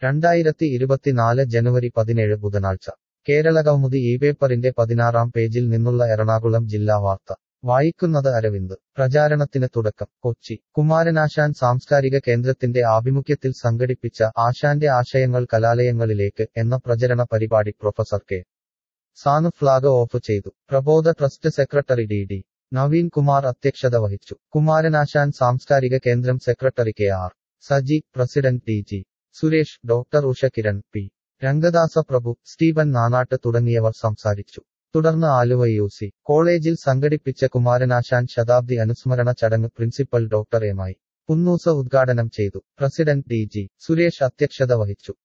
രണ്ടായിരത്തി ഇരുപത്തിനാല് ജനുവരി പതിനേഴ് ബുധനാഴ്ച കേരളകൗമുദി ഈ പേപ്പറിന്റെ പതിനാറാം പേജിൽ നിന്നുള്ള എറണാകുളം ജില്ലാ വാർത്ത വായിക്കുന്നത് അരവിന്ദ് പ്രചാരണത്തിന് തുടക്കം കൊച്ചി കുമാരനാശാൻ സാംസ്കാരിക കേന്ദ്രത്തിന്റെ ആഭിമുഖ്യത്തിൽ സംഘടിപ്പിച്ച ആശാന്റെ ആശയങ്ങൾ കലാലയങ്ങളിലേക്ക് എന്ന പ്രചരണ പരിപാടി professor K Sanu flag off ചെയ്തു Prabodha trust secretary D D Naveen Kumar അധ്യക്ഷത വഹിച്ചു കുമാരനാശാൻ സാംസ്കാരിക കേന്ദ്രം secretary K R Saji president T G Suresh doctor Usha Kiran P Rangadasa Prabhu Steven Nanat തുടങ്ങിയവർ സംസാരിച്ചു തുടർന്ന് ആലുവ യു സി കോളേജിൽ സംഘടിപ്പിച്ച കുമാരനാശാൻ ശതാബ്ദി അനുസ്മരണ ചടങ്ങ് പ്രിൻസിപ്പൽ ഡോക്ടർ എമായി പുന്നൂസ ഉദ്ഘാടനം ചെയ്തു പ്രസിഡന്റ് ഡി ജി സുരേഷ് അധ്യക്ഷത വഹിച്ചു